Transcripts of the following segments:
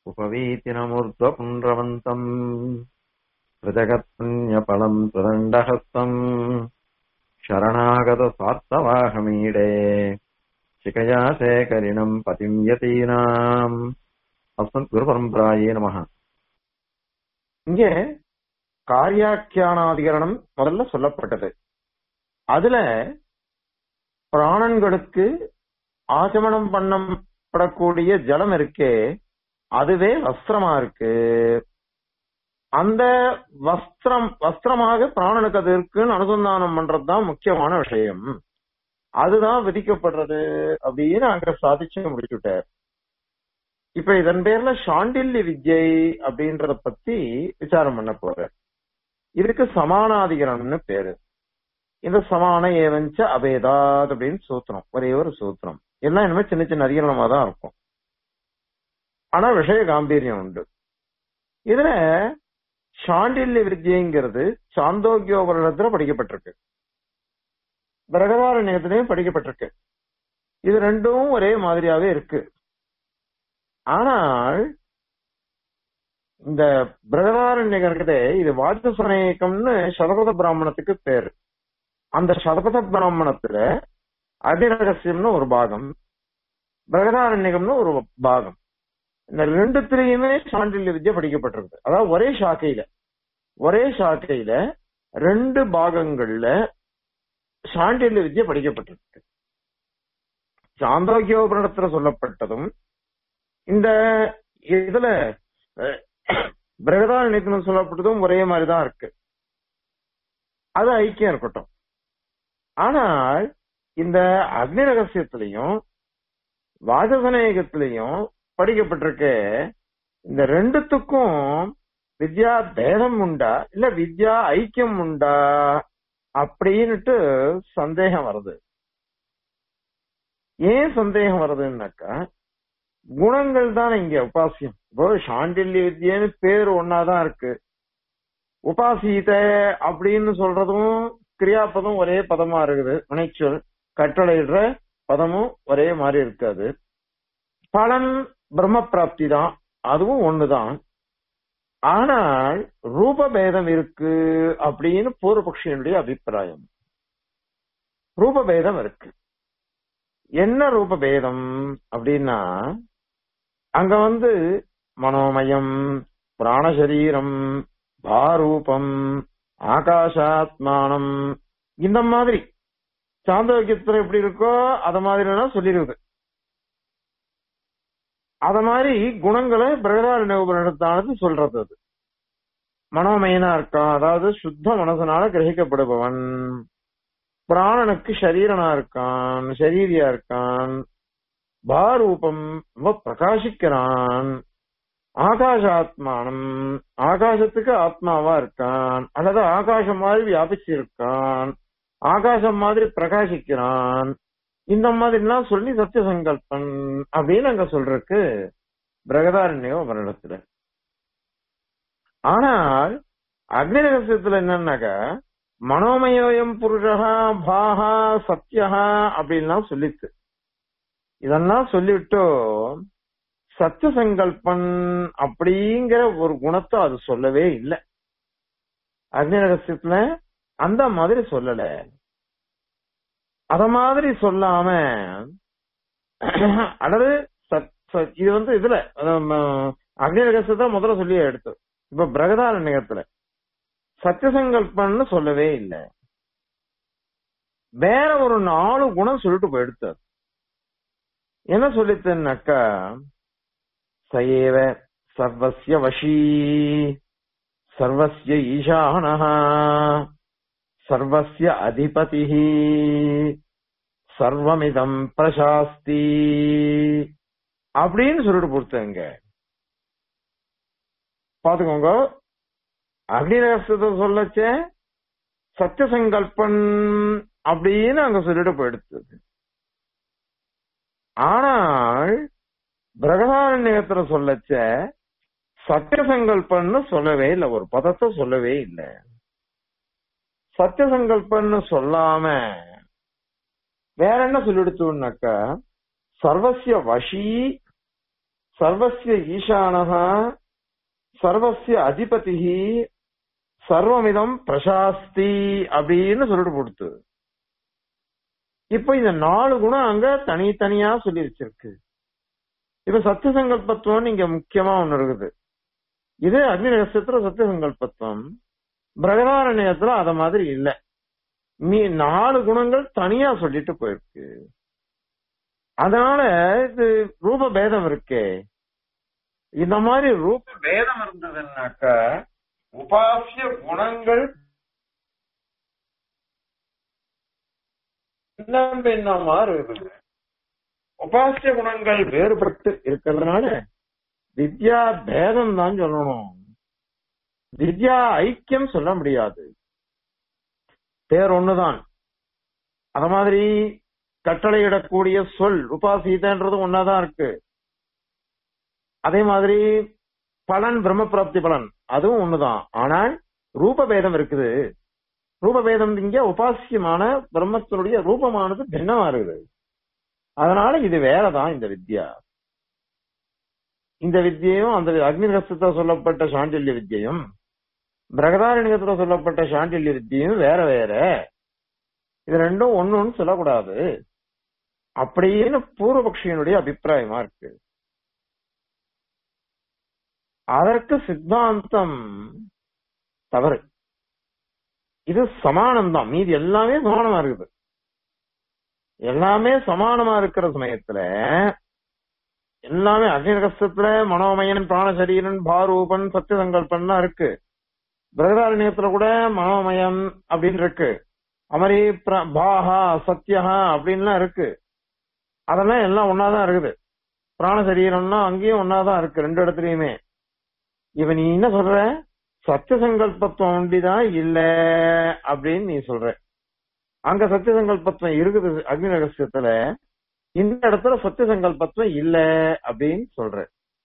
उपवीतिनमूर्ध्वपुण्ड्रवन्तम् प्रजगत्पुण्यफलम् प्रदण्डहस्तम् शरणागतस्वार्थवाहमीडे शिखया शेखरिणम् पतिम् यतीनाम् அஸ்மத்குருபரம்பராயே நமக இங்க காரியாக்கியானாதிகரணம் முதல்ல சொல்லப்பட்டது அதுல பிராணன்களுக்கு ஆச்சமனம் பண்ணப்படக்கூடிய ஜலம் இருக்கே அதுவே வஸ்திரமா இருக்கு அந்த வஸ்திரம் வஸ்திரமாக பிராணனுக்கு அது இருக்குன்னு அனுசந்தானம் பண்றதுதான் முக்கியமான விஷயம் அதுதான் விதிக்கப்படுறது அப்படின்னு அங்க சாதிச்சு முடிச்சுட்டார் இப்ப இதன் பேர்ல சாண்டில்ய வித்யை அப்படின்றத பத்தி விசாரம் பண்ண போற இதுக்கு சமானாதிகரம்னு பேரு இந்த சமான ஏவஞ்ச அபேதாத் அப்படின்னு சூத்திரம் ஒரே ஒரு சூத்திரம் எல்லாம் இனிமே சின்ன சின்ன அதிகரணமா தான் இருக்கும் ஆனா விஷய காம்பீரியம் உண்டு இதுல சாண்டில்ய வித்யங்கிறது சாந்தோக்கியோபரணத்துல படிக்கப்பட்டிருக்கு பிரகதாரண்யத்திலையும் படிக்கப்பட்டிருக்கு இது ரெண்டும் ஒரே மாதிரியாவே இருக்கு ஆனால் இந்த பிரகதாரண்யம் இருக்குதே இது வாச்சசனேயக்கம்னு சதபத பிராமணத்துக்கு பேரு அந்த சதபத பிராமணத்துல அதிரகசியம்னு ஒரு பாகம் பிரகதாரண்யகம்னு ஒரு பாகம் இந்த ரெண்டுத்திலையுமே சாண்டில்ய வித்யா படிக்கப்பட்டிருக்கு அதாவது ஒரே சாக்கையில ஒரே சாக்கையில ரெண்டு பாகங்கள்ல சாண்டில்ய வித்யா படிக்கப்பட்டிருக்கு சாந்தோக்கியோபரணத்துல சொல்லப்பட்டதும் இந்த இதுல பிரகதாரண்யத்துல சொல்லப்பட்டதும் ஒரே மாதிரிதான் இருக்கு அது ஐக்கியம் இருக்கட்டும் ஆனால் இந்த அக்னி ரகசியத்திலையும் வாசசனேகத்திலையும் படிக்கப்பட்டிருக்க இந்த ரெண்டுத்துக்கும் வித்யா பேதம் உண்டா இல்ல வித்யா ஐக்கியம் உண்டா அப்படின்னுட்டு சந்தேகம் வருது ஏன் சந்தேகம் வருதுன்னாக்கா குணங்கள் தான் இங்க உபாசியம் இப்போ சாண்டில்ய வித்யன்னு பேர் ஒன்னாதான் இருக்கு உபாசீத அப்படின்னு சொல்றதும் கிரியாபதம் ஒரே பதமா இருக்குது வினைச்சொல் கட்டளையிடுற பதமும் ஒரே மாதிரி இருக்காது பலன் பிரம்ம பிராப்தி தான் அதுவும் ஒண்ணுதான் ஆனால் ரூபபேதம் இருக்கு அப்படின்னு பூர்வபக்ஷியனுடைய அபிப்பிராயம் ரூபபேதம் இருக்கு என்ன ரூபபேதம் அப்படின்னா அங்க வந்து மனோமயம் பிராணசரீரம் பாரூபம் ஆகாஷாத்மானம் இந்த மாதிரி சாந்தோக்கியத்துல எப்படி இருக்கோ அத மாதிரி சொல்லிருக்குது அத மாதிரி குணங்களை பிரகதாரண்ய உபநிடத்தானது சொல்றது அது மனோமயனா இருக்கான் அதாவது சுத்த மனசனால கிரகிக்கப்படுபவன் பிராணனுக்கு சரீரனா இருக்கான் சரீரியா இருக்கான் பாரூபம் பிரகாசிக்கிறான் ஆகாஷாத்மானம் ஆகாசத்துக்கு ஆத்மாவா இருக்கான் அல்லது ஆகாசம் மாதிரி வியாபிச்சு இருக்கான் ஆகாசம் மாதிரி பிரகாசிக்கிறான் இந்த மாதிரிலாம் சொல்லி சத்திய சங்கல்பன் அப்படின்னு அங்க சொல்றதுக்கு பிரகதாரண்யோ வருடத்துல ஆனால் அக்னி ரகசியத்துல என்னன்னாக்கா மனோமயோயம் புருஷா பாகா சத்யஹா அப்படின்லாம் சொல்லிச்சு இதெல்லாம் சொல்லிவிட்டோ சத்திய சங்கல்பன் அப்படிங்கிற ஒரு குணத்தை அது சொல்லவே இல்லை அக்னி ரகசியத்துல அந்த மாதிரி சொல்லல அத மாதிரி சொல்லாம அல்லது இது வந்து இதுல அக்னி ரகசியத்தை முதல்ல சொல்லி எடுத்து இப்ப பிரகதாரண்யத்துல சத்தியசங்கல்பன்னு சொல்லவே இல்லை வேற ஒரு நாலு குணம் சொல்லிட்டு போயிடுத்து என்ன சொல்லித்துனாக்கா சயேவ சர்வசிய வஷீ சர்வசிய ஈசானஹ சர்வசிய அதிபதி சர்வமிதம் பிரசாஸ்தி அப்படின்னு சொல்லிட்டு கொடுத்தாங்க பாத்துக்கோங்க அக்னிரகசத்தை சொல்லச்சே சத்திய சங்கல்பன் அப்படின்னு அங்க சொல்லிட்டு போயிடுத்து ஆனால் பிரகதாரண்யத்துல சொல்லச்ச சத்திய சங்கல்பன்னு சொல்லவே இல்லை ஒரு பதத்தை சொல்லவே இல்லை சத்திய சங்கல்பன்னு சொல்லாம வேற என்ன சொல்லிடுச்சுனாக்கா சர்வசிய வஷி சர்வசிய ஈசானஹா சர்வசிய அதிபதிஹி சர்வமிதம் பிரசாஸ்தி அப்படின்னு சொல்லிட்டு கொடுத்து இப்ப இந்த நாலு குணம் அங்க தனித்தனியா சொல்லி வச்சிருக்கு இப்ப சத்திய சங்கல்பத்துவம் இங்க முக்கியமா ஒண்ணு இருக்குது இது அக்னி ரகசியத்துல சத்திய சங்கல்பத்துவம் பிரகதாரண்யத்துல அத மாதிரி இல்ல நீ நாலு குணங்கள் தனியா சொல்லிட்டு போயிருக்கு அதனால இது ரூப பேதம் இருக்கே இந்த மாதிரி ரூப பேதம் இருந்ததுன்னாக்க உபாசிய குணங்கள் பின்னம் பின்னமா இருக்குது உபாசிய குணங்கள் வேறுபட்டு இருக்கிறதுனால வித்யா பேதம் தான் சொல்லணும் வித்யா ஐக்கியம் சொல்ல முடியாது பேர் ஒண்ணுதான் அத மாதிரி கட்டளையிடக்கூடிய சொல் உபாசீதன்றது ஒன்னாதான் இருக்கு அதே மாதிரி பலன் பிரம்ம பிராப்தி பலன் அதுவும் ஒண்ணுதான் ஆனால் ரூப பேதம் இருக்குது ரூப பேதம் இங்க உபாசியமான பிரம்மத்தினுடைய ரூபமானது பின்னமா இருக்குது அதனால இது வேறதான் இந்த வித்யா இந்த வித்தியையும் அந்த அக்னி ரசத்துல சொல்லப்பட்ட சாண்டில்ய வித்தியையும் பிரகதாரண்யத்துல சொல்லப்பட்ட சாண்டில்ய வித்தியும் வேற வேற இது ரெண்டும் ஒன்னு ஒன்னு சொல்லக்கூடாது அப்படின்னு பூர்வபக்ஷியனுடைய அபிப்பிராயமா இருக்கு அதற்கு சித்தாந்தம் தவறு இது சமானம் தான் மீதி எல்லாமே சமானமா இருக்குது எல்லாமே சமானமா இருக்கிற சமயத்துல எல்லாமே அக்னிரகசத்துல மனோமயன் பிராணசரீரன் பாரூபன் சத்திய சங்கல்பன் இருக்கு பிரகதாரண்யத்துல கூட மனோமயம் அப்படின்னு இருக்கு அமரி பிர- பாஹா சத்யஹா அப்படின்லாம் இருக்கு அதெல்லாம் எல்லாம் ஒன்னாதான் இருக்குது பிராணசரீரம்னா அங்கேயும் ஒன்னாதான் இருக்கு ரெண்டு இடத்துலயுமே இவன் நீ என்ன சொல்ற சத்திய சங்கல்பத்துவம் ஒண்டிதான் இல்ல அப்படின்னு நீ சொல்ற அங்க சத்திய சங்கல்பத்துவம் இருக்குது அக்னி ரகசியத்துல இந்த இடத்துல சத்திய சங்கல்பத்துவம் இல்ல அப்படின்னு சொல்ற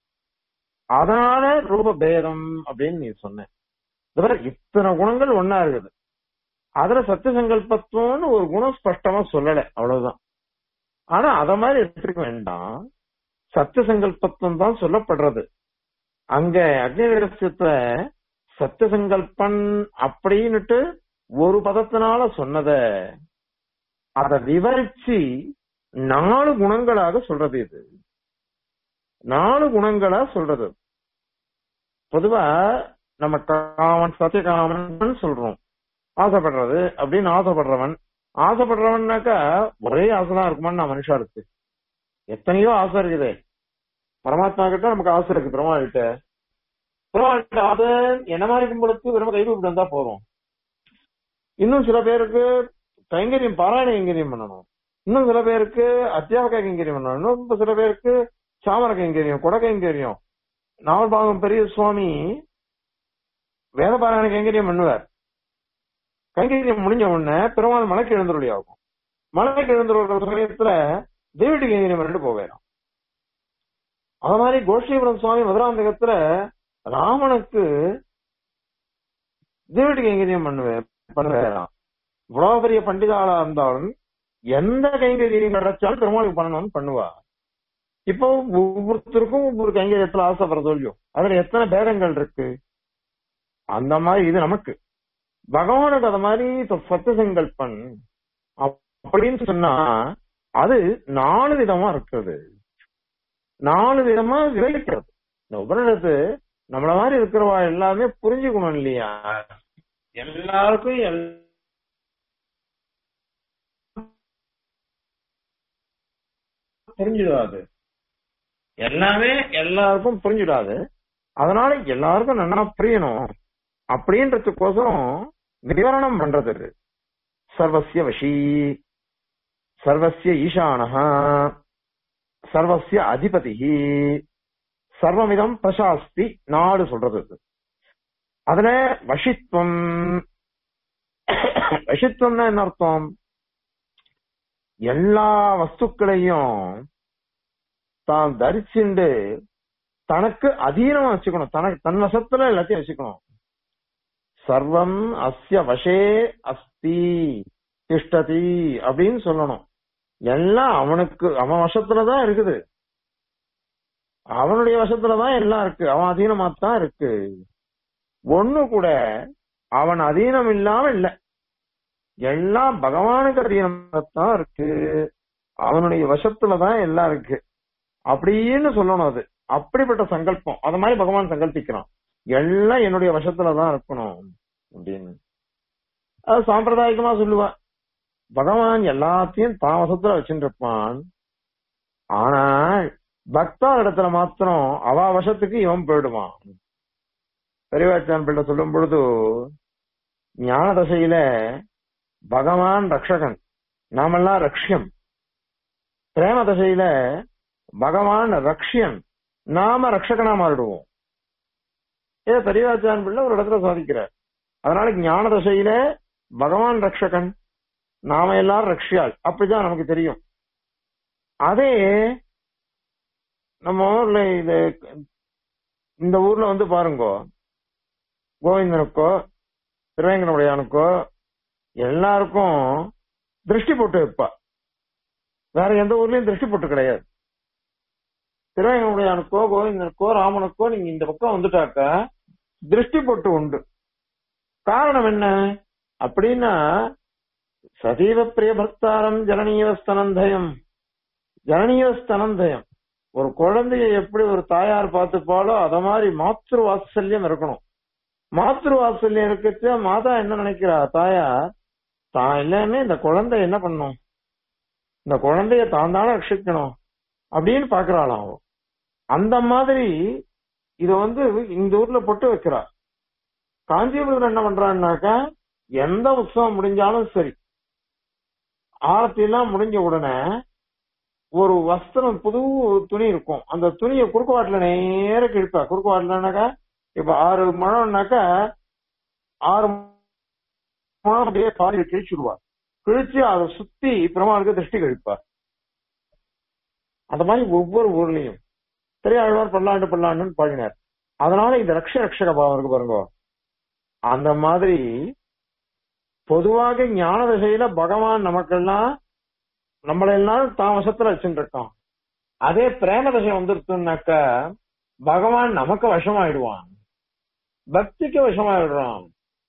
அதனால ரூப பேதம் அப்படின்னு நீ சொன்ன இதுவரை இத்தனை குணங்கள் ஒன்னா இருக்குது அதுல சத்திய சங்கல்பத்துவம்னு ஒரு குணம் ஸ்பஷ்டமா சொல்லல அவ்வளவுதான் ஆனா அத மாதிரி எடுத்துக்க வேண்டாம் சத்திய சங்கல்பத்துவம் தான் சொல்லப்படுறது அங்க அக்னி ரகசியத்துல சத்திய சங்கல்பன் அப்படின்னுட்டு ஒரு பதத்தினால சொன்னத அத விவரிச்சு நாலு குணங்களாக சொல்றது இது நாலு குணங்களா சொல்றது பொதுவா நம்ம காமன் சத்தியகாமன் சொல்றோம் ஆசைப்படுறது அப்படின்னு ஆசைப்படுறவன் ஆசைப்படுறவன்னாக்கா ஒரே ஆசைதான் இருக்குமான்னு நான் மனுஷா இருக்கு எத்தனையோ ஆசை இருக்குது பரமாத்மா கிட்ட நமக்கு ஆசை இருக்கு பிரம்மா கிட்ட பிரம்மா கிட்ட ஆசை என்ன மாதிரி கும்பலுக்கு வெறும் கை கூப்பிட்டு வந்தா போதும் இன்னும் சில பேருக்கு கைங்கரியம் பாராயண கைங்கரியம் பண்ணணும் இன்னும் சில பேருக்கு அத்தியாபக கைங்கரியம் பண்ணணும் இன்னும் சில பேருக்கு சாமர கைங்கரியம் கொடை கைங்கரியம் நாவல்பாகம் பெரிய சுவாமி வேத பாராயண கைங்கரியம் பண்ணுவார் கைங்கரியம் முடிஞ்ச உடனே பெருமாள் மலைக்கு எழுந்துருளி ஆகும் மலைக்கு எழுந்துருற சமயத்துல தேவிட்டு கைங்கரியம் பண்ணிட்டு போவேறாம் அது மாதிரி கோஷ்டீபுரம் சுவாமி மதுராந்தகத்துல ராமனுக்கு தேவிட்டு கைங்கரியம் பண்ணுவேன் பண்ணுவேறாம் இவ்வளவு பெரிய பண்டிதாளா இருந்தாலும் எந்த கைங்கரியம் கிடைச்சாலும் பெருமாளுக்கு பண்ணணும்னு பண்ணுவா இப்போ ஒவ்வொருத்தருக்கும் ஒவ்வொரு கைங்கரியத்துல ஆசைப்படுறது இல்லையோ அதுல எத்தனை பேதங்கள் இருக்கு அந்த மாதிரி இது நமக்கு பகவானுக்கு அது மாதிரி இப்ப சத்திய சங்கல்பன் அப்படின்னு சொன்னா அது நாலு விதமா இருக்குது நாலு விதமா விவரிக்கிறது இந்த உபநிடத்து நம்மள மாதிரி இருக்கிறவா எல்லாமே புரிஞ்சுக்கணும் இல்லையா எல்லாருக்கும் எல்- புரிஞ்சிடாது எல்லாமே எல்லாருக்கும் புரிஞ்சிடாது அதனால எல்லாருக்கும் நல்லா புரியணும் அப்படின்றதுக்கோசரம் விவரணம் பண்றது இது. சர்வசிய வஷி சர்வசிய ஈசானஹ சர்வசிய அதிபதி சர்வமிதம் பிரசாஸ்தி நாடு சொல்றது இது. அதுல வஷித்வம் வஷித்வம்னா என்ன அர்த்தம் எல்லா வஸ்துக்களையும் தான் தரிச்சுண்டு தனக்கு அதீனமா வச்சுக்கணும் தனக்கு தன் வசத்துல எல்லாத்தையும் வச்சுக்கணும் சர்வம் அஸ்ய வசே அஸ்தி திஷ்டதி அப்படின்னு சொல்லணும் எல்லாம் அவனுக்கு அவன் வசத்துலதான் இருக்குது அவனுடைய வசத்துலதான் எல்லாம் இருக்கு அவன் அதீனமாத்தான் இருக்கு ஒண்ணு கூட அவன் அதீனம் இல்லாம இல்ல எல்லாம் பகவானுக்கு அதீனமாத்தான் இருக்கு அவனுடைய வசத்துலதான் எல்லாம் இருக்கு அப்படின்னு சொல்லணும் அது அப்படிப்பட்ட சங்கல்பம் அது மாதிரி பகவான் சங்கல்பிக்கிறான் எல்லாம் என்னுடைய வசத்துலதான் இருக்கணும் அப்படின்னு அது சாம்பிரதாயிகமா சொல்லுவா பகவான் எல்லாத்தையும் தான் வசத்துல வச்சுட்டு இருப்பான் ஆனால் பக்தா இடத்துல மாத்திரம் அவ வசத்துக்கு இவன் போயிடுவான் பெரியவாச்சான் பிள்ளை சொல்லும் பொழுது ஞான தசையில பகவான் ரக்ஷகன் நாமெல்லாம் ரக்ஷியம் பிரேம தசையில பகவான் ரக்ஷியன் நாம ரக்ஷகனா மாறிடுவோம் இதை பெரியவாச்சான் பிள்ளை ஒரு இடத்துல சாதிக்கிறார் அதனால ஞான தசையில பகவான் ரக்ஷகன் நாம எல்லாரும் ரக்ஷியாள் அப்படிதான் நமக்கு தெரியும் அதே நம்ம ஊர்ல இது இந்த ஊர்ல வந்து பாருங்க கோவிந்தனுக்கோ திருவேங்கனுடையானுக்கோ எல்லாருக்கும் திருஷ்டி போட்டு வைப்பா வேற எந்த ஊர்லயும் திருஷ்டி போட்டு கிடையாது திருவேங்கனுடையானுக்கோ கோவிந்தனுக்கோ ராமனுக்கோ நீங்க இந்த பக்கம் வந்துட்டாக்க திருஷ்டி போட்டு உண்டு காரணம் என்ன அப்படின்னா சதீவ பிரிய பக்தாரம் ஜனனீயஸ்தனந்தயம் ஜனனீயஸ்தனந்தயம் ஒரு குழந்தைய எப்படி ஒரு தாயார் பார்த்துப்பாலோ அத மாதிரி மாத்திரு வாத்சல்யம் இருக்கணும் மாத்திரு வாத்சல்யம் இருக்கச்ச மாதா என்ன நினைக்கிறா தாயார் தான் இல்லைன்னு இந்த குழந்தை என்ன பண்ணும் இந்த குழந்தைய தான் தானே ரட்சிக்கணும் அப்படின்னு பாக்குறாளாம் அவ அந்த மாதிரி இத வந்து இந்த ஊர்ல பொட்டு வைக்கிறா காஞ்சிபுரத்துல என்ன பண்றான்னாக்கா எந்த உற்சவம் முடிஞ்சாலும் சரி ஆரத்தி எல்லாம் முடிஞ்ச உடனே ஒரு வஸ்திரம் புது துணி இருக்கும் அந்த துணியை குறுக்குவாட்டில நேர கிழிப்பா குறுக்குவாட்டிலனாக்கா இப்ப ஆறு முழம்னாக்கா ஆறு முழம் அப்படியே பாதி கிழிச்சுடுவா கிழிச்சு அதை சுத்தி பெருமாளுக்கு திருஷ்டி கழிப்பா அந்த மாதிரி ஒவ்வொரு ஊர்லயும் திரையாழ்வார் பல்லாண்டு பல்லாண்டுன்னு பாடினார் அதனால இந்த ரக்ஷ ரக்ஷக பாவம் இருக்கு பாருங்க அந்த மாதிரி பொதுவாக ஞான திசையில பகவான் நமக்கெல்லாம் நம்மளெல்லாம் தான் வசத்துல வச்சுட்டு இருக்கோம் அதே பிரேம தசை வந்துருச்சுனாக்க பகவான் நமக்கு வசமாயிடுவான் பக்திக்கு வசமாயிடுறான்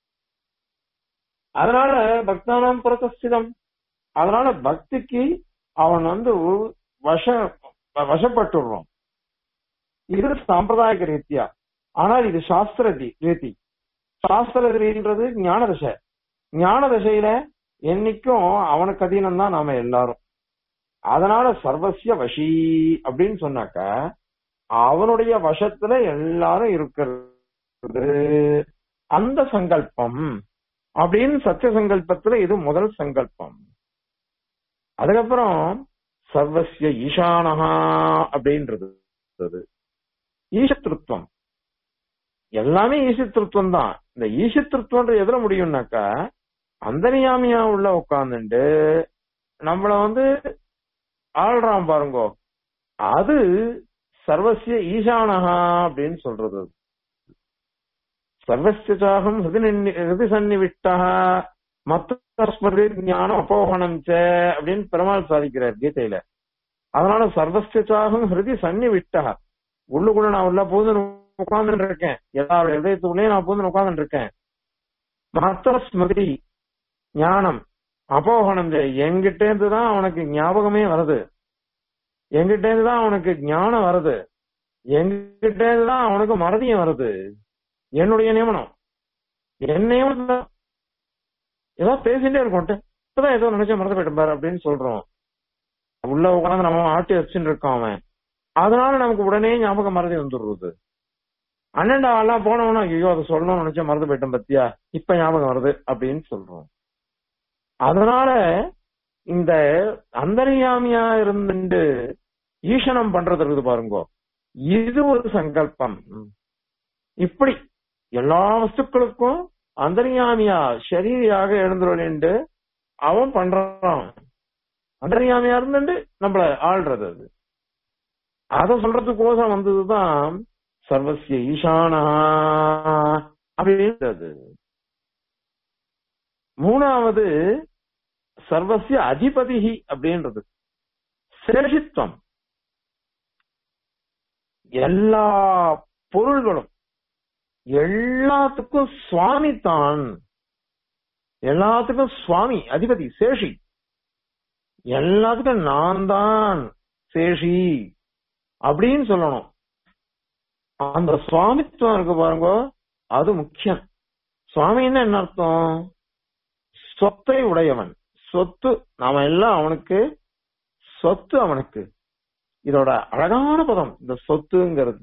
அதனால பக்தானம் பிரதஸ்திதம் அதனால பக்திக்கு அவன் வந்து வச வசப்பட்டுடுறான் இது சாம்பிரதாயிக ரீதியா ஆனால் இது சாஸ்திர தி- ரீதி சாஸ்திர ரீதின்றது ஞான தசை ஞான தசையில என்னைக்கும் அவனுக்கு அதீனம் தான் நாம எல்லாரும் அதனால சர்வசிய வசி அப்படின்னு சொன்னாக்க அவனுடைய வசத்துல எல்லாரும் இருக்கிறது அந்த சங்கல்பம் அப்படின்னு சத்திய சங்கல்பத்துல இது முதல் சங்கல்பம் அதுக்கப்புறம் சர்வசிய ஈசானஹா அப்படின்றது அது. ஈசத்ருத்வம் எல்லாமே ஈசத்ருத்வம் தான் இந்த ஈசத்ருத்வம்ன்றது எதுல முடியும்னாக்கா அந்தரியாமியா உள்ள உட்கார்ந்துட்டு நம்மள வந்து ஆள்றான் பாருங்கோ அது சர்வசிய ஈசானஹா அப்படின்னு சொல்றது சர்வசியாகம் ஹிருதி சன்னிவிட்டா மத்த ஸ்மிருதி ஞானம் அப்போகணம் ச அப்படின்னு பெருமாள் சாதிக்கிறார் கீதையில அதனால சர்வசியாகம் ஹிருதி சன்னிவிட்டா உள்ளுக்குள்ள நான் உள்ள போது உட்கார்ந்து இருக்கேன் எல்லாருடைய இதயத்துக்குள்ளேயும் நான் போது உட்கார்ந்து இருக்கேன் மத்த ஸ்மிருதி ஞானம் அப்போகணம் செய். எங்கிட்ட இருந்து தான் அவனுக்கு ஞாபகமே வருது எங்கிட்ட இருந்து தான் அவனுக்கு ஞானம் வருது எங்கிட்ட இருந்து தான் அவனுக்கு மறதியும் வருது என்னுடைய நியமனம் என் நியமனம் தான் ஏதோ பேசிட்டே இருக்கோம் இப்பதான் ஏதோ நினைச்ச மறந்து போயிட்டேன் பாரு அப்படின்னு சொல்றோம் உள்ள உட்காந்து நம்ம ஆட்டி வச்சுட்டு இருக்கோம் அவன் அதனால நமக்கு உடனே ஞாபகம் மறதி வந்துடுறது அண்ணன்டா எல்லாம் போனவனா ஐயோ அதை சொல்லணும்னு நினைச்சா மறந்து போயிட்டேன் பத்தியா இப்ப ஞாபகம் வருது அப்படின்னு சொல்றோம் அதனால இந்த அந்தரியாமியா இருந்துட்டு ஈசனம் பண்றது இருக்குது பாருங்க இது ஒரு சங்கல்பம் இப்படி எல்லா வஸ்துக்களுக்கும் அந்தரியாமியா ஷரீரியாக எழுந்துள்ளு அவன் பண்றான் அந்தரியாமியா இருந்துட்டு நம்மள ஆள்றது அது அத சொல்றதுக்கோசம் வந்ததுதான் சர்வசிய ஈசானா அப்படின்றது மூணாவது சர்வசிய அதிபதிஹி அப்படின்றது சேஷித்வம் எல்லா பொருள்களும் எல்லாத்துக்கும் சுவாமி தான் எல்லாத்துக்கும் சுவாமி அதிபதி சேஷி எல்லாத்துக்கும் நான் தான் சேஷி அப்படின்னு சொல்லணும் அந்த சுவாமித்துவம் இருக்கு பாருங்க அது முக்கியம் சுவாமின்னு என்ன அர்த்தம் சொத்தை உடையவன் சொத்து நாம எல்லாம் அவனுக்கு சொத்து அவனுக்கு இதோட அழகான பதம் இந்த சொத்துங்கிறது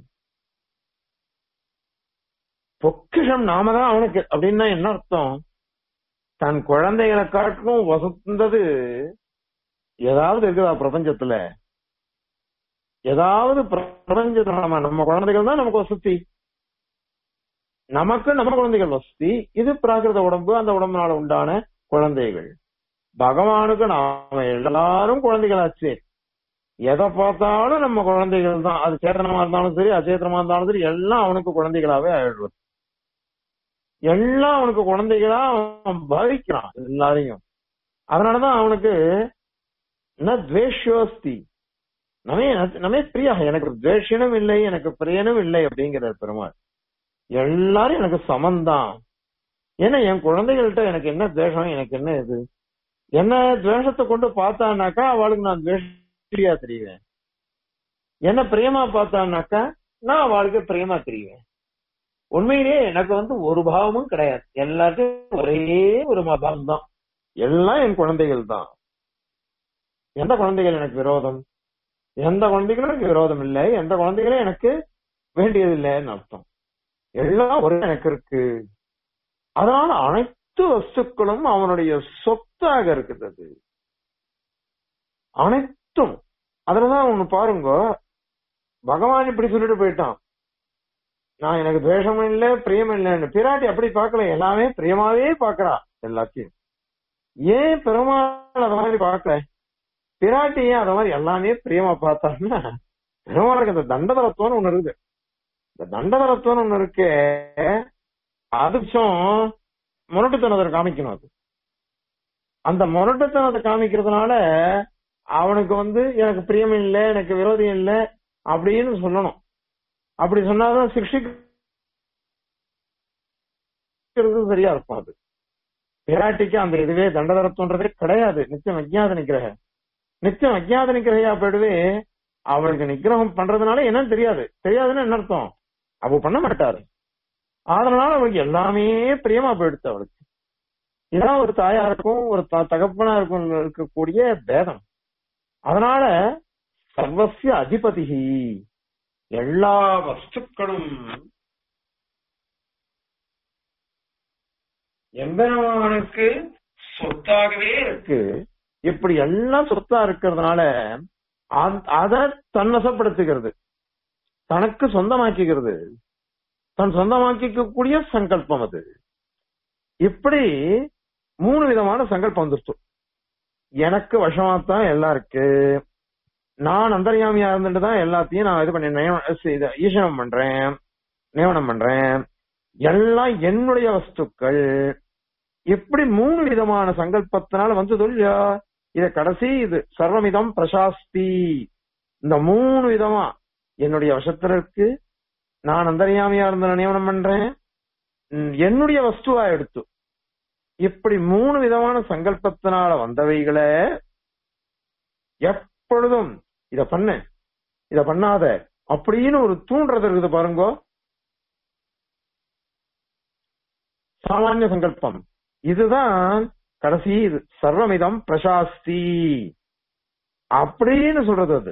பொக்கிஷம் நாம தான் அவனுக்கு அப்படின்னா என்ன அர்த்தம் தன் குழந்தைகளை காட்டிலும் வசந்தது ஏதாவது இருக்குதா பிரபஞ்சத்துல ஏதாவது பிரபஞ்சத்துல நம்ம நம்ம குழந்தைகள் தான் நமக்கு வசதி நமக்கு நம்ம குழந்தைகள் வசதி இது பிராகிருத உடம்பு அந்த உடம்புனால உண்டான குழந்தைகள் பகவானுக்கு நாம எல்லாரும் குழந்தைகளாச்சு எதை பார்த்தாலும் நம்ம குழந்தைகள் தான் அது சேத்தனமா இருந்தாலும் சரி அச்சேத்தனமா இருந்தாலும் சரி எல்லாம் அவனுக்கு குழந்தைகளாவே ஆயிடுவது எல்லாம் அவனுக்கு குழந்தைகளா அவன் பாவிக்கிறான் எல்லாரையும் அதனாலதான் அவனுக்கு ந துவேஷோஸ்தி நமே நமே பிரியா எனக்கு துவேஷனும் இல்லை எனக்கு பிரியனும் இல்லை அப்படிங்கிறார் பெருமாள் எல்லாரும் எனக்கு சமந்தான் ஏன்னா என் குழந்தைகள்கிட்ட எனக்கு என்ன துவேஷம் எனக்கு என்ன இது என்ன துவேஷத்தை கொண்டு பார்த்தானாக்கா அவளுக்கு நான் துவேஷியா தெரியுவேன் என்ன பிரியமா பார்த்தானாக்கா நான் அவளுக்கு பிரியமா தெரியுவேன் உண்மையிலேயே எனக்கு வந்து ஒரு பாவமும் கிடையாது எல்லாருக்கும் ஒரே ஒரு பாவம் தான் எல்லாம் என் குழந்தைகள் தான் எந்த குழந்தைகள் எனக்கு விரோதம் எந்த குழந்தைகளும் எனக்கு விரோதம் இல்லை எந்த குழந்தைகளும் எனக்கு வேண்டியது இல்லைன்னு அர்த்தம் எல்லாம் ஒரே எனக்கு இருக்கு அதனால அனைத்து வஸ்துக்களும் அவனுடைய சொத்தாக இருக்குது அது அனைத்தும் அதுலதான் ஒண்ணு பாருங்க பகவான் இப்படி சொல்லிட்டு போயிட்டான் நான் எனக்கு துவேஷமும் இல்லை பிரியமும் இல்லைன்னு பிராட்டி அப்படி பார்க்கல எல்லாமே பிரியமாவே பாக்குறா எல்லாத்தையும் ஏன் பெருமாள் அத மாதிரி பார்க்கல பிராட்டி ஏன் அத மாதிரி எல்லாமே பிரியமா பார்த்தான்னா பெருமாளுக்கு அந்த தண்டதரத்துவம்னு ஒண்ணு இருக்குது இந்த தண்டதரத்துவம்னு ஒண்ணு இருக்கு அதுச்சும் முரட்டுத்தனத்தை காமிக்கணும் அது அந்த முரட்டுத்தனத்தை காமிக்கிறதுனால அவனுக்கு வந்து எனக்கு பிரியம் இல்லை எனக்கு விரோதம் இல்லை அப்படின்னு சொல்லணும் அப்படி சொன்னாதான் சிக்ஷிக்கிறது சரியா இருக்கும் அது பிராட்டிக்கு அந்த இதுவே தண்டதரத்துவன்றதே கிடையாது நித்தியம் அஜ்ஞாத நிக்கிரக நித்தியம் அஜ்ஞாத நிக்கிரகையா போயிடுவே அவளுக்கு நிக்கிரகம் பண்றதுனால என்னன்னு தெரியாது தெரியாதுன்னு என்ன அர்த்தம் அவ பண்ண மாட்டாரு அதனால அவளுக்கு எல்லாமே பிரியமா போயிடுச்சு அவளுக்கு இதான் ஒரு தாயாருக்கும் ஒரு தகப்பனா இருக்கும் இருக்கக்கூடிய பேதம் அதனால சர்வசிய அதிபதி எல்லா வஸ்துக்களும் எம்பெருமானுக்கு சொத்தாகவே இருக்கு இப்படி எல்லாம் சொத்தா இருக்கிறதுனால அத தன்னசப்படுத்துகிறது தனக்கு சொந்தமாக்கிக்கிறது தன் சொந்தமாக்கிக்கக்கூடிய சங்கல்பம் அது இப்படி மூணு விதமான சங்கல்பம் வந்துருச்சு எனக்கு வசமாத்தான் எல்லாம் இருக்கு நான் அந்தர்யாமியா இருந்துட்டு தான் எல்லாத்தையும் நான் இது பண்ணி ஈசனம் பண்றேன் நியமனம் பண்றேன் எல்லாம் என்னுடைய வஸ்துக்கள் இப்படி மூணு விதமான சங்கல்பத்தினால வந்தது இல்லையா இத கடைசி இது சர்வமிதம் பிரசாஸ்தி இந்த மூணு விதமா என்னுடைய வசத்துல இருக்கு நான் அந்தரியாமையா இருந்த நியமனம் பண்றேன் என்னுடைய வஸ்துவா எடுத்து இப்படி மூணு விதமான சங்கல்பத்தினால வந்தவைகளை எப்பொழுதும் இத பண்ண இத பண்ணாத அப்படின்னு ஒரு தூண்டுறது இருக்குது பாருங்க சாமானிய சங்கல்பம் இதுதான் கடைசி இது சர்வமிதம் பிரசாஸ்தி அப்படின்னு சொல்றது அது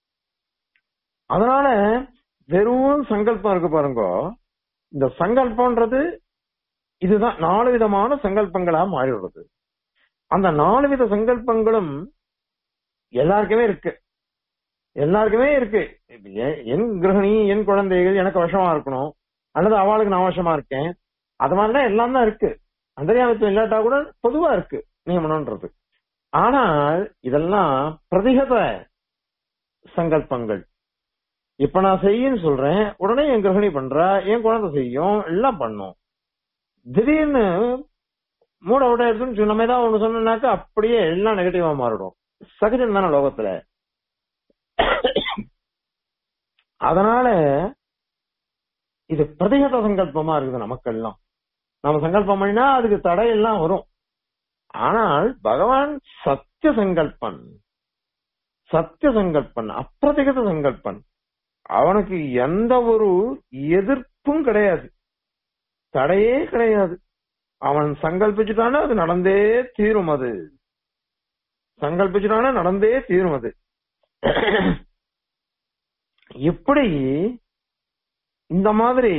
அதனால வெறும் சங்கல்பம் இருக்கு பாருங்க இந்த சங்கல்பம்ன்றது இதுதான் நாலு விதமான சங்கல்பங்களா மாறிடுறது அந்த நாலு வித சங்கல்பங்களும் எல்லாருக்குமே இருக்கு எல்லாருக்குமே இருக்கு என் கிரகணி என் குழந்தைகள் எனக்கு வசமா இருக்கணும் அல்லது அவளுக்கு நான் வசமா இருக்கேன் அது மாதிரிலாம் எல்லாம் தான் இருக்கு அந்தரியாமத்துவம் இல்லாட்டா கூட பொதுவா இருக்கு நியமனம்ன்றது ஆனால் இதெல்லாம் பிரதிகத சங்கல்பங்கள் இப்ப நான் செய்யன்னு சொல்றேன் உடனே என் கிரகணி பண்றா என் குழந்தை செய்யும் எல்லாம் பண்ணும் திடீர்னு மூட விட எடுத்துன்னு நம்ம ஏதாவது ஒண்ணு சொன்னாக்கா அப்படியே எல்லாம் நெகட்டிவா மாறிடும் சகஜம் தானே லோகத்துல அதனால இது பிரதிகத சங்கல்பமா இருக்குது நமக்கெல்லாம் நம்ம சங்கல்பம் பண்ணினா அதுக்கு தடையெல்லாம் வரும் ஆனால் பகவான் சத்திய சங்கல்பன் சத்திய சங்கல்பன் அப்பிரதிகத சங்கல்பன் அவனுக்கு எந்த ஒரு எதிர்ப்பும் கிடையாது தடையே கிடையாது அவன் சங்கல்பிச்சுட்டானா அது நடந்தே தீரும் அது சங்கல்பிச்சுட்டானா நடந்தே தீரும் அது இப்படி இந்த மாதிரி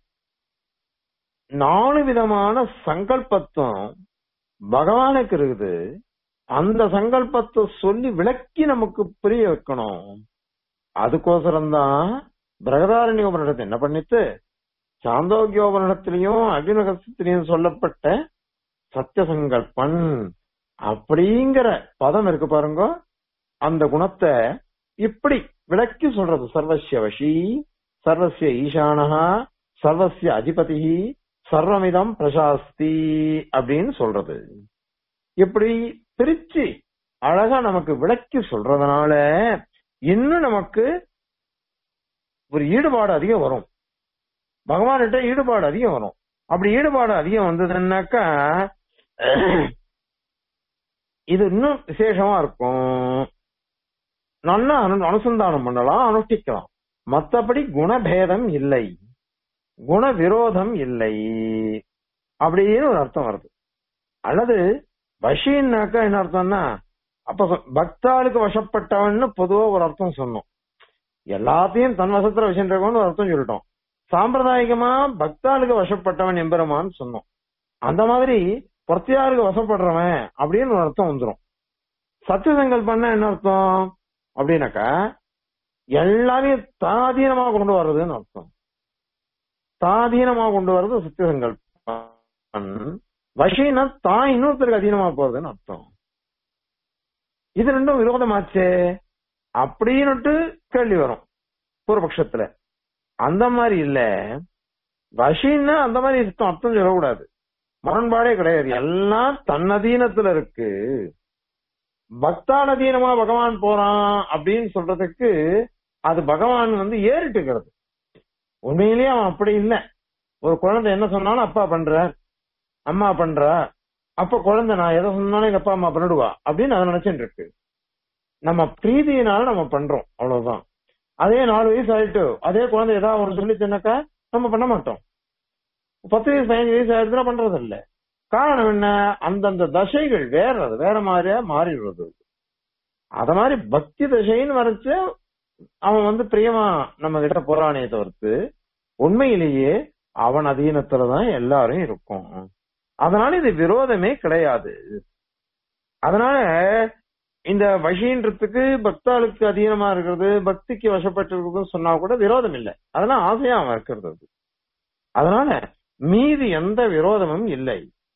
நாலு விதமான சங்கல்பத்துவம் பகவானுக்கு இருக்குது அந்த சங்கல்பத்தை சொல்லி விளக்கி நமக்கு புரிய வைக்கணும் அதுக்கோசரம்தான் பிரகதாரண்ய உபனிடத்தை என்ன பண்ணிட்டு சாந்தோக்கியோபனிடத்திலையும் அக்னிகத்திலையும் சொல்லப்பட்ட சத்திய சங்கல்பன் அப்படிங்கிற பதம் இருக்கு பாருங்க அந்த குணத்தை இப்படி விளக்கி சொல்றது சர்வசிய வஷி சர்வசிய ஈசானஹா சர்வசிய அதிபதி சர்வமிதம் பிரசாஸ்தி அப்படின்னு சொல்றது இப்படி பிரிச்சு அழகா நமக்கு விளக்கி சொல்றதுனால இன்னும் நமக்கு ஒரு ஈடுபாடு அதிகம் வரும் பகவான்கிட்ட ஈடுபாடு அதிகம் வரும் அப்படி ஈடுபாடு அதிகம் வந்ததுன்னாக்கா இது இன்னும் விசேஷமா இருக்கும் நல்லா அனு அனுசந்தானம் பண்ணலாம் அனுஷ்டிக்கலாம் மத்தபடி குணபேதம் இல்லை குண விரோதம் இல்லை அப்படின்னு ஒரு அர்த்தம் வருது அல்லது வஷின்னாக்கா என்ன அர்த்தம்னா அப்ப சொ- பக்தாளுக்கு வசப்பட்டவன்னு பொதுவா ஒரு அர்த்தம் சொன்னோம் எல்லாத்தையும் தன் வசத்துல வச்சுருக்கவன்னு ஒரு அர்த்தம் சொல்லிட்டோம் சாம்பிரதாயிகமா பக்தாளுக்கு வசப்பட்டவன் எம்பெருமான்னு சொன்னோம் அந்த மாதிரி பொறத்தியாருக்கு வசப்படுறவன் அப்படின்னு ஒரு அர்த்தம் வந்துரும் சத்தியசங்கல் பண்ண என்ன அர்த்தம் அப்படின்னாக்கா எல்லாரையும் தாதீனமா கொண்டு வர்றதுன்னு அர்த்தம் தாதீனமா கொண்டு வர்றது சத்தியசங்கல்பம் வஷீனா தான் இன்னொருத்தருக்கு அதீனமா போறதுன்னு அர்த்தம் இது ரெண்டும் விரோதமாச்சே அப்படின்னுட்டு கேள்வி வரும் பூர்வபக்ஷத்துல அந்த மாதிரி இல்ல வஷீன்னா அந்த மாதிரி அர்த்தம் அர்த்தம் சொல்லக்கூடாது முரண்பாடே கிடையாது எல்லாம் தன்னதீனத்துல இருக்கு பக்தானதீனமா பகவான் போறான் அப்படின்னு சொல்றதுக்கு அது பகவான் வந்து ஏறிட்டுக்கிறது உண்மையிலேயே அவன் அப்படி இல்ல ஒரு குழந்தை என்ன சொன்னாலும் அப்பா பண்ற அம்மா பண்றா அப்ப குழந்தை நான் எதை சொன்னாலும் எங்க அப்பா அம்மா பண்ணிடுவா அப்படின்னு அதை நினைச்சுட்டு இருக்கு நம்ம பிரீதியினால நம்ம பண்றோம் அவ்வளவுதான் அதே நாலு வயசு ஆயிட்டு அதே குழந்தை ஏதாவது ஒன்று சொல்லிச்சுனாக்கா நம்ம பண்ண மாட்டோம் பத்து வயசு பதினஞ்சு வயசு ஆயிடுச்சுன்னா பண்றது இல்ல காரணம் என்ன அந்தந்த தசைகள் வேற அது வேற மாதிரியா மாறிடுறது அத மாதிரி பக்தி தசைன்னு வரைச்சு அவன் வந்து பிரியமா நம்ம கிட்ட போறானே தவிர்த்து உண்மையிலேயே அவன் அதீனத்துலதான் எல்லாரும் இருக்கும் அதனால இது விரோதமே கிடையாது அதனால இந்த வஷின்றதுக்கு பக்தாளுக்கு அதீனமா இருக்கிறது பக்திக்கு வசப்பட்டு இருக்கிறதுன்னு சொன்னா கூட விரோதம் இல்லை அதெல்லாம் ஆசையா அவன் இருக்கிறது அது. அதனால மீதி எந்த விரோதமும் இல்லை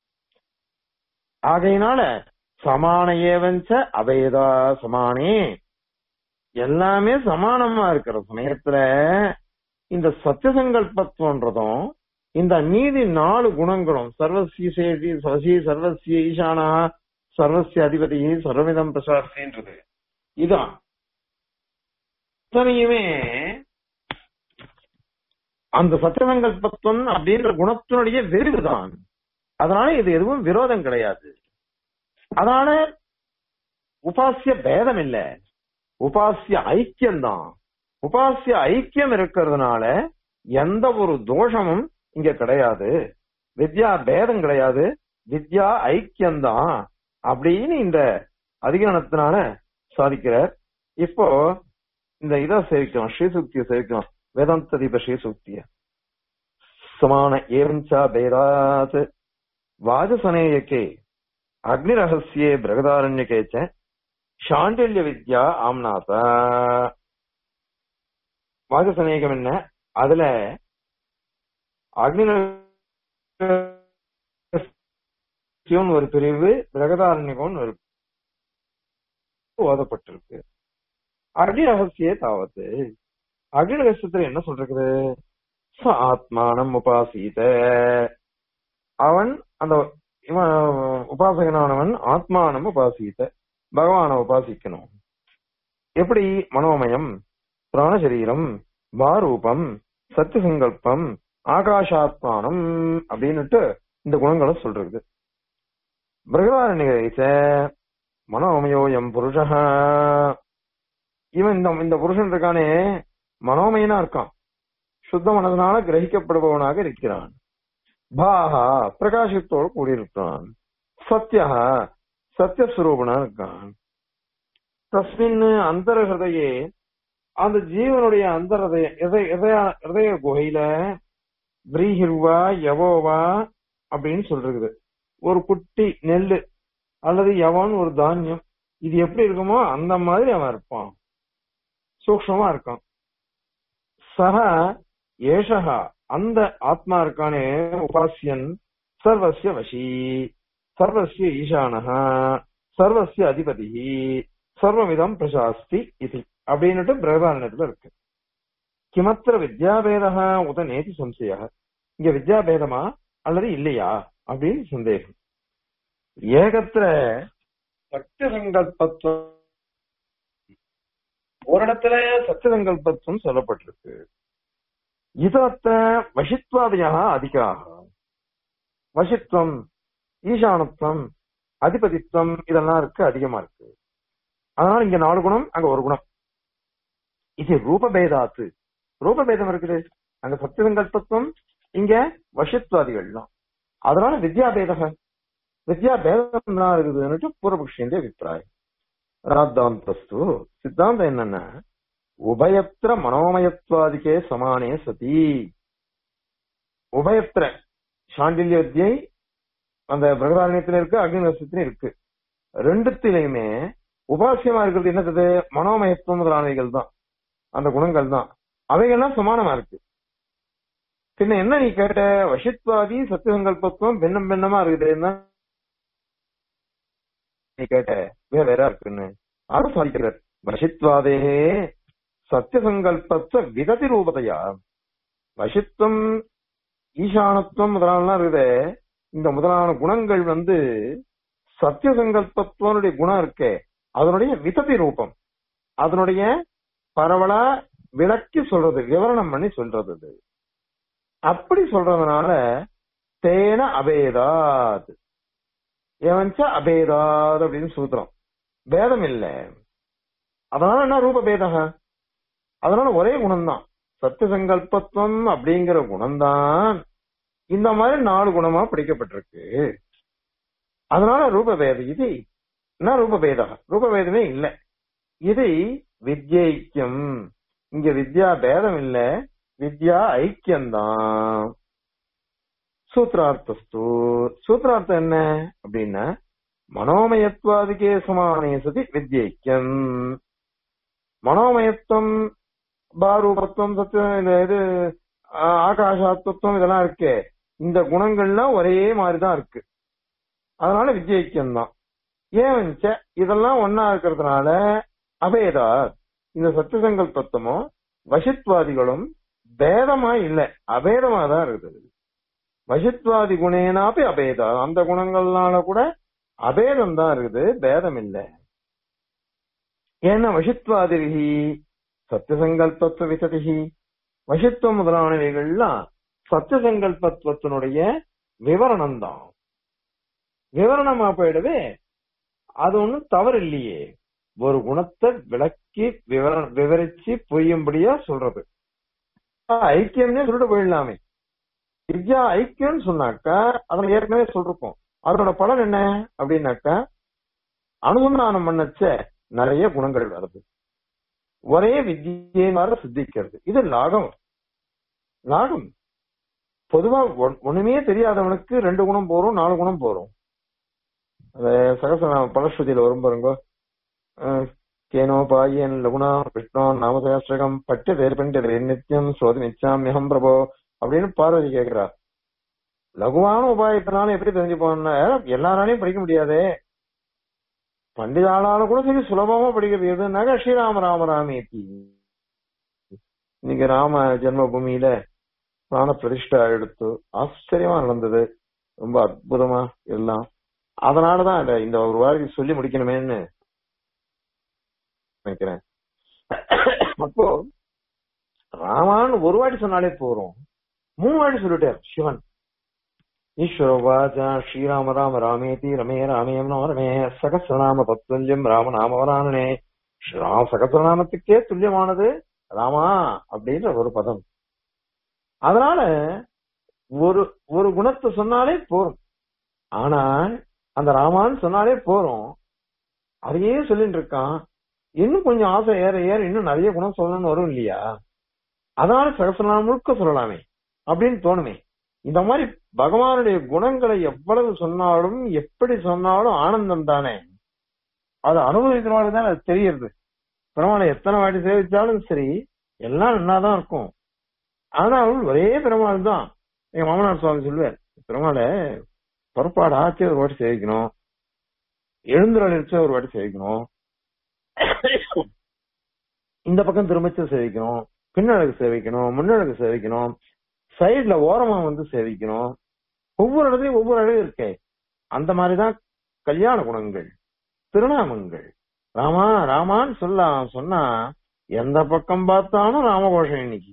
ஆகையினால சமான ஏவஞ்ச அபேதா சமானே எல்லாமே சமானமா இருக்கிற சமயத்துல இந்த சத்தியசங்கல்பத்துவன்றதும் இந்த நீதி நாலு குணங்களும் சர்வசிய சேஷி சசி சர்வசிய ஈசானா சர்வசிய அதிபதி சர்வமிதம் பிரசாசின்றது இதான் இத்தனையுமே அந்த சத்தியசங்கல்பத்துவம் அப்படின்ற குணத்தினுடைய விரிவுதான் அதனால இது எதுவும் விரோதம் கிடையாது அதனால உபாசிய பேதம் இல்ல உபாசிய ஐக்கியம்தான் உபாசிய ஐக்கியம் இருக்கிறதுனால எந்த ஒரு தோஷமும் இங்க கிடையாது வித்யா பேதம் கிடையாது வித்யா ஐக்கியம்தான் அப்படின்னு இந்த அதிகரணத்தினால சாதிக்கிறார் இப்போ இந்த இதை சேவிக்கிறோம் ஸ்ரீசுக்தியை சேவிக்கிறோம் வேதாந்த தீப ஸ்ரீசுக்திய சமான ஏவஞ்சா பேதாத் வாஜசனேயக்கே அக்னிரகசியே பிரகதாரண்யக்கே ச சாண்டில்ய வித்யா ஆம்நாத வாஜசனேகம் என்ன அதுல அக்னி ஒரு பிரிவு பிரகதாரண்யகம் ஒரு ஓதப்பட்டிருக்கு அக்னி ரகசியே தாவது அக்னி ரகசியத்துல என்ன சொல்றது ச ஆத்மானம் உபாசீத அவன் அந்த இவன் உபாசகனானவன் ஆத்மானம் உபாசீத பகவானை உபாசிக்கணும் எப்படி மனோமயம் பிராண சரீரம் பாரூபம் சத்தியசங்கல்பம் ஆகாஷாத்மானம் அப்படின்னுட்டு இந்த குணங்களை சொல்றது பிரகதாரண்யச்ச மனோமயோயம் புருஷ இவன் இந்த இந்த புருஷன் இருக்கானே மனோமயனா இருக்கான் சுத்த மனதனால கிரகிக்கப்படுபவனாக இருக்கிறான் பாஹா பிரகாசத்தோடு கூடியிருக்கான் சத்யா சத்தியஸ்வரூபனா இருக்கான் தஸ்மின் அந்தர ஹிருதயே அந்த ஜீவனுடைய அந்த ஹிருதய இதய இதய- ஹிருதய குகையில பிரீஹிர்வா யவோவா அப்படின்னு சொல்றது ஒரு குட்டி நெல்லு அல்லது யவான் ஒரு தானியம் இது எப்படி இருக்குமோ அந்த மாதிரி அவன் இருப்பான் சூக்ஷமா இருக்கான் சக ஏஷகா அந்த ஆத்மா இருக்கானே உபாசியன் சர்வசிய வசி சர்வசிய ஈசானஹ சர்வசிய அதிபதி சர்வமிதம் பிரசாஸ்தி இது அப்படின்னுட்டு பிரகதாரணத்துல இருக்கு கிமத்திர வித்யாபேதா உத நேதி சம்சய இங்க வித்யாபேதமா அல்லது இல்லையா அப்படின்னு சந்தேகம் ஏகத்திர சத்திய சங்கல்பத்துவம் ஒரு இடத்துல சத்திய சங்கல்பத்துவம் சொல்லப்பட்டிருக்கு இதத்த வசித்வாதியா அதிகாக வசித்வம் ஈசானத்துவம் அதிபதித்துவம் இதெல்லாம் இருக்கு அதிகமா இருக்கு அதனால இங்க நாலு குணம் அங்க ஒரு குணம் இது ரூபபேதாத்து ரூபபேதம் இருக்குது அங்க சத்தியசங்கல்பத்துவம் இங்க வசித்வாதிகள்லாம் அதனால வித்யாபேதக வித்யாபேதம் தான் இருக்குதுன்னுட்டு பூர்வபக்ஷியന്റെ அபிப்பிராயம் ராத்தாந்தஸ்து சித்தாந்தம் என்னன்னா உபயத்திர மனோமயத்வாதிக்கே சமானே சதி உபயத்திர சாண்டில்ய வித்யை அந்த பிரகதாரண்யத்திலும் இருக்கு அக்னிவசத்திலும் இருக்கு ரெண்டுத்திலையுமே உபாசியமா இருக்கிறது என்னது மனோமயத்துவம் முதலானவைகள் தான் அந்த குணங்கள் தான் அவைகள்லாம் சமானமா இருக்கு பின்ன என்ன நீ கேட்ட வசித்வாதி சத்தியசங்கல்பத்துவம் பின்னம் பின்னமா இருக்குதுன்னா நீ கேட்ட வேற வேற இருக்குன்னு அது சாதிக்கிறார் வசித்வாதே சத்தியசங்கல்பத்துவ விததி ரூபதையா வசித்துவம் ஈசானத்துவம் முதலானலாம் இருக்குதே இந்த முதலான குணங்கள் வந்து சத்தியசங்கல்பத்துவனுடைய குணம் இருக்கே அதனுடைய விததி ரூபம் அதனுடைய பரவலா விளக்கி சொல்றது விவரணம் பண்ணி சொல்றது அது. அப்படி சொல்றதுனால தேன அபேதாத் ஏவன்ச்ச அபேதாத் அப்படின்னு சூத்திரம் பேதம் இல்ல அதனால என்ன ரூப பேதக அதனால ஒரே குணம்தான் சத்திய சங்கல்பத்துவம் அப்படிங்கிற குணம்தான் இந்த மாதிரி நாலு குணமா பிடிக்கப்பட்டிருக்கு அதனால ரூபபேத இது என்ன ரூபபேதா ரூபபேதமே இல்ல இது வித்யைக்கியம் இங்க வித்யா பேதம் இல்ல வித்யா ஐக்கியம்தான் சூத்ரார்த்தஸ்து சூத்ரார்த்தம் என்ன அப்படின்னா மனோமயத்வாதிகே சமானே சதி வித்யைக்கியம் மனோமயத்துவம் பாரூபத்துவம் சத்தியம் இந்த இது ஆ, ஆகாசாத்வத்துவம் இதெல்லாம் இருக்கே இந்த குணங்கள்லாம் ஒரே மாதிரிதான் இருக்கு அதனால வித்யைக்கியம் தான் ஏன் இதெல்லாம் ஒன்னா இருக்கிறதுனால அபேதா இந்த சத்தியசங்கல்பத்துவமும் வசித்வாதிகளும் பேதமா இல்ல அபேதமா தான் இருக்குது வசித்வாதி குணேனாப்பி அபேதா அந்த குணங்கள்னால கூட அபேதம் தான் இருக்குது பேதம் இல்ல ஏன்னா வசித்வாதிரிகி சத்தியசங்கல்பத்துவ விசதிகி வசித்துவம் முதலானவைகள்லாம் சத்தியசங்கல்பத்துவத்தினுடைய விவரணம் தான் விவரணமா போயிடவே அது ஒண்ணும் தவறு இல்லையே ஒரு குணத்தை விளக்கி விவர விவரிச்சு புரியும்படியா சொல்றது ஐக்கியம்னே சொல்லிட்டு போயிடலாமே வித்யா ஐக்கியம்னு சொன்னாக்கா அதுல ஏற்கனவே சொல்லிருப்போம் அதோட பலன் என்ன அப்படின்னாக்கா அனுசந்தானம் பண்ணச்ச நிறைய குணங்கள் வருது ஒரே வித்தியினால சித்திக்கிறது இது லாகம் லாகம் பொதுவா ஒன்- ஒண்ணுமே தெரியாதவனுக்கு ரெண்டு குணம் போறோம் நாலு குணம் போறோம் அந்த சகசநாம பலஸ்ருதியில வரும் பாருங்க அஹ், கேனோபாயன் லகுணா விஷ்ணு நாமசகஸ்ரகம் பட்டு வேறுபண்டு நித்தியம் சோதி நிச்சாமியம் பிரபோ அப்படின்னு பார்வதி கேக்குறா லகுவான உபாயத்தினால எப்படி தெரிஞ்சு போனா எல்லாராலையும் படிக்க முடியாதே பண்டிதாளால கூட சரி சுலபமா படிக்கிறது எதுனாக்கா ஸ்ரீராம ராம ராமேத்தி இன்னைக்கு ராம ஜென்மபூமியில பிராண பிரதிஷ்டா எடுத்து ஆச்சரியமா நடந்தது ரொம்ப அற்புதமா எல்லாம் அதனாலதான் இந்த- இந்த ஒரு வாரத்தை சொல்லி முடிக்கணுமேன்னு நினைக்கிறேன் அப்போ ராமான்னு ஒரு வாட்டி சொன்னாலே போறோம் மூணு வாட்டி சொல்லிட்டார் சிவன் ஈஸ்வரோவாச்ச ஸ்ரீராம ராம ராமேதி ரமே ராமேம் நம ரமே சகசிரநாம தத்துவஞ்சம் ராம நாமவரானனே ஸ்ரீராம சகசிரநாமத்துக்கே துல்லியமானது ராமா அப்படின்ற ஒரு பதம் அதனால ஒரு ஒரு குணத்தை சொன்னாலே போறோம் ஆனால் அந்த ராமான்னு சொன்னாலே போறோம் அதையே சொல்லிட்டு இருக்கான் இன்னும் கொஞ்சம் ஆசை ஏற ஏற இன்னும் நிறைய குணம் சொல்லணும்னு வரும் இல்லையா அதனால சகசிரநாமம் முழுக்க சொல்லலாமே அப்படின்னு தோணுமே இந்த மாதிரி பகவானுடைய குணங்களை எவ்வளவு சொன்னாலும் எப்படி சொன்னாலும் ஆனந்தம் தானே அது அனுபவிக்கிறவங்க தான் அது தெரியுது பெருமாளை எத்தனை வாட்டி சேவிச்சாலும் சரி எல்லாம் நன்னாதான் இருக்கும் ஆனால் ஒரே பெருமாள் தான் எங்க மாமனார் சுவாமி சொல்லுவார் பெருமாளை பொறுப்பாடு ஆச்சு ஒரு வாட்டி சேவிக்கணும் எழுந்துரல் இருச்சு ஒரு வாட்டி சேவிக்கணும் இந்த பக்கம் திரும்பிச்சு சேவிக்கணும் பின்னழகு சேவிக்கணும் முன்னழகு சேவிக்கணும் சைடுல ஓரமா வந்து சேவிக்கணும் ஒவ்வொரு இடத்துலயும் ஒவ்வொரு அழகு இருக்கே அந்த மாதிரிதான் கல்யாண குணங்கள் திருநாமங்கள் ராமா ராமான்னு சொல்லலாம் சொன்னா எந்த பக்கம் பார்த்தாலும் ராமகோஷம் இன்னைக்கு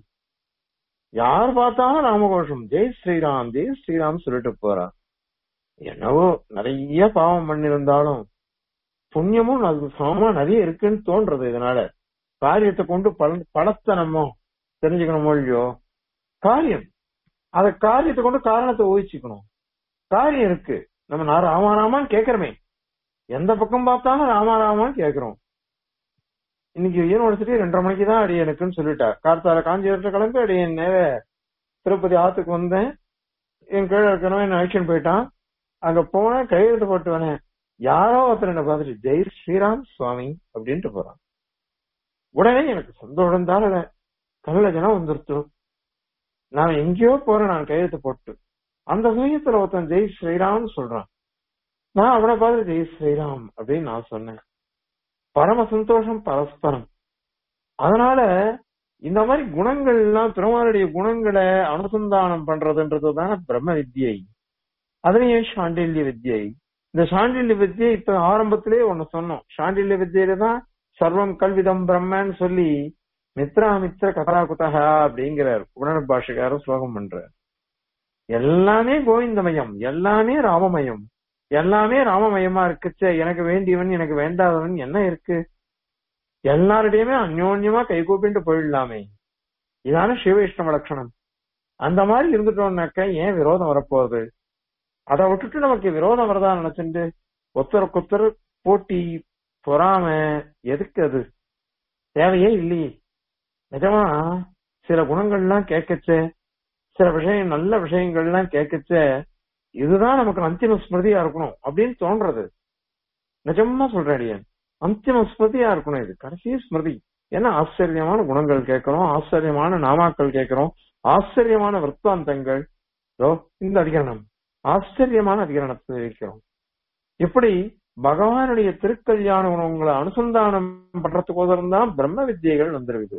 யார் பார்த்தாலும் ராமகோஷம் ஜெய் ஸ்ரீராம் ஜெய் ஸ்ரீராம் சொல்லிட்டு போறா என்னவோ நிறைய பாவம் பண்ணிருந்தாலும் புண்ணியமும் அது சமமா நிறைய இருக்குன்னு தோன்றது இதனால காரியத்தை கொண்டு பல பலத்தை நம்ம தெரிஞ்சுக்கணுமோ இல்லையோ காரியம் அத காரியத்தை கொண்டு காரணத்தை ஊகிச்சுக்கணும் காரியம் இருக்கு நம்ம நான் ராமா ராமான்னு கேக்குறமே எந்த பக்கம் பார்த்தாலும் ராமா ராமான்னு கேக்குறோம் இன்னைக்கு யூனிவர்சிட்டி ரெண்டரை மணிக்கு தான் அடி எனக்குன்னு சொல்லிட்டா கார்த்தால காஞ்சிபுரத்துல கிளம்பி அடி நேர திருப்பதி ஆத்துக்கு வந்தேன் என் கீழே இருக்கணும் என்ன அழைச்சின்னு போயிட்டான் அங்க போனேன் கையெழுத்து போட்டு வரேன் யாரோ ஒருத்தர் என்ன பார்த்துட்டு ஜெய் ஸ்ரீராம் சுவாமி அப்படின்ட்டு போறான் உடனே எனக்கு சந்தோஷம் தானே கல்ல ஜனம் வந்துருச்சு நான் எங்கேயோ போறேன் நான் கையெழுத்து போட்டு அந்த சமயத்துல ஒருத்தன் ஜெய் ஸ்ரீராம் சொல்றான் நான் அவனை பார்த்து ஜெய் ஸ்ரீராம் அப்படின்னு நான் சொன்னேன் பரம சந்தோஷம் பரஸ்பரம் அதனால இந்த மாதிரி குணங்கள் எல்லாம் திருமாலுடைய குணங்களை அனுசந்தானம் பண்றதுன்றது தானே பிரம்ம வித்யை அதுலயும் சாண்டில்ய வித்யை இந்த சாண்டில்ய வித்யை இப்ப ஆரம்பத்திலேயே ஒண்ணு சொன்னோம் சாண்டில்ய வித்யில தான் சர்வம் கல்விதம் பிரம்மன்னு சொல்லி மித்ரா மித்ர கதரா குதகா அப்படிங்கிறார் உடன பாஷகாரர் ஸ்லோகம் பண்றார் எல்லாமே கோவிந்தமயம் எல்லாமே ராமமயம் எல்லாமே ராமமயமா இருக்குச்சே எனக்கு வேண்டியவன் எனக்கு வேண்டாதவன் என்ன இருக்கு எல்லாரிடையுமே அந்யோன்யமா கைகூப்பிட்டு போயிடலாமே இதான சிவவிஷ்ணவ லட்சணம் அந்த மாதிரி இருந்துட்டோம்னாக்க ஏன் விரோதம் வரப்போகுது அதை விட்டுட்டு நமக்கு விரோதம் வரதா நினைச்சுட்டு ஒருத்தருக்கு ஒருத்தர் போட்டி பொறாம எதுக்கு அது தேவையே இல்லையே நிஜமா சில குணங்கள்லாம் கேட்கச்சே சில விஷயம் நல்ல விஷயங்கள்லாம் கேட்கச்சே இதுதான் நமக்கு அந்திம ஸ்மிருதியா இருக்கணும் அப்படின்னு தோன்றது நிஜமா சொல்றேன் அந்திம ஸ்மிருதியா இருக்கணும் இது கடைசி ஸ்மிருதி ஏன்னா ஆச்சரியமான குணங்கள் கேட்கிறோம் ஆச்சரியமான நாமாக்கள் கேட்கிறோம் ஆச்சரியமான விற்த்தாந்தங்கள் இந்த அதிகரணம் ஆச்சரியமான அதிகரணத்தை வைக்கிறோம் இப்படி பகவானுடைய திருக்கல்யாண குணங்களை அனுசந்தானம் பண்றதுக்கோசரம் தான் பிரம்ம வித்தியைகள் வந்துருக்குது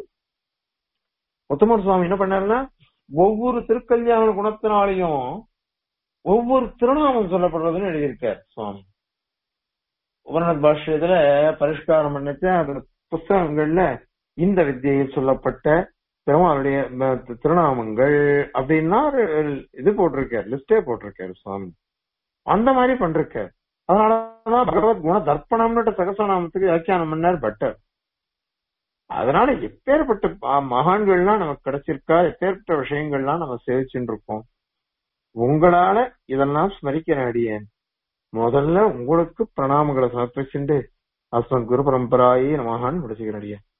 உத்தமர் சுவாமி என்ன பண்ணாருன்னா ஒவ்வொரு திருக்கல்யாண குணத்தினாலையும் ஒவ்வொரு திருநாமம் சொல்லப்படுறதுன்னு எழுதியிருக்கார் சுவாமி உபரணத் பாஷ்யத்துல பரிஷ்காரம் பண்ணிட்டு அந்த புஸ்தகங்கள்ல இந்த வித்தியில் சொல்லப்பட்ட பெருமாளுடைய திருநாமங்கள் அப்படின்னா இது போட்டிருக்காரு லிஸ்டே போட்டிருக்காரு சுவாமி அந்த மாதிரி பண்றாரு அதனாலதான் பகவத் குண தர்ப்பணம்னு சகசநாமத்துக்கு வியாக்கியானம் பண்ணார் பட்டர் அதனால எப்பேற்பட்ட மகான்கள்லாம் நமக்கு கிடைச்சிருக்கா எப்பேற்பட்ட விஷயங்கள்லாம் நம்ம சேவிச்சுட்டு இருக்கோம் உங்களால இதெல்லாம் ஸ்மரிக்கிற அடியேன் முதல்ல உங்களுக்கு பிரணாமங்களை சமர்ப்பிச்சுட்டு அஸ்மத் குரு பரம்பராயி நமகான்னு முடிச்சுக்கிற அடியேன்